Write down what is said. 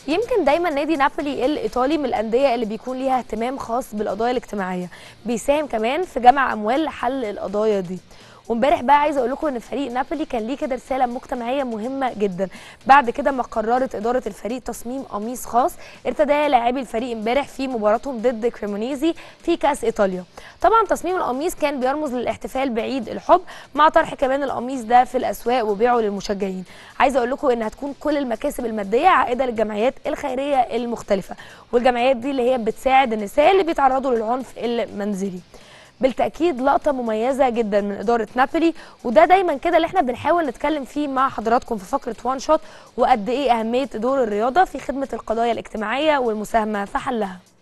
يمكن دايما نادي نابولي الايطالي من الانديه اللي بيكون ليها اهتمام خاص بالقضايا الاجتماعيه بيساهم كمان في جمع اموال لحل القضايا دي وامبارح بقى عايزه اقول لكم ان فريق نابولي كان ليه كده رساله مجتمعيه مهمه جدا بعد كده ما قررت اداره الفريق تصميم قميص خاص ارتداه لاعبي الفريق امبارح في مباراتهم ضد كريمونيزي في كاس ايطاليا طبعا تصميم القميص كان بيرمز للاحتفال بعيد الحب مع طرح كمان القميص ده في الاسواق وبيعه للمشجعين عايزه اقول لكم ان هتكون كل المكاسب الماديه عائده للجمعيات الخيريه المختلفه والجمعيات دي اللي هي بتساعد النساء اللي بيتعرضوا للعنف المنزلي بالتاكيد لقطه مميزه جدا من اداره نابولي وده دايما كده اللي احنا بنحاول نتكلم فيه مع حضراتكم في فقره وان شوت وقد ايه اهميه دور الرياضه في خدمه القضايا الاجتماعيه والمساهمه في حلها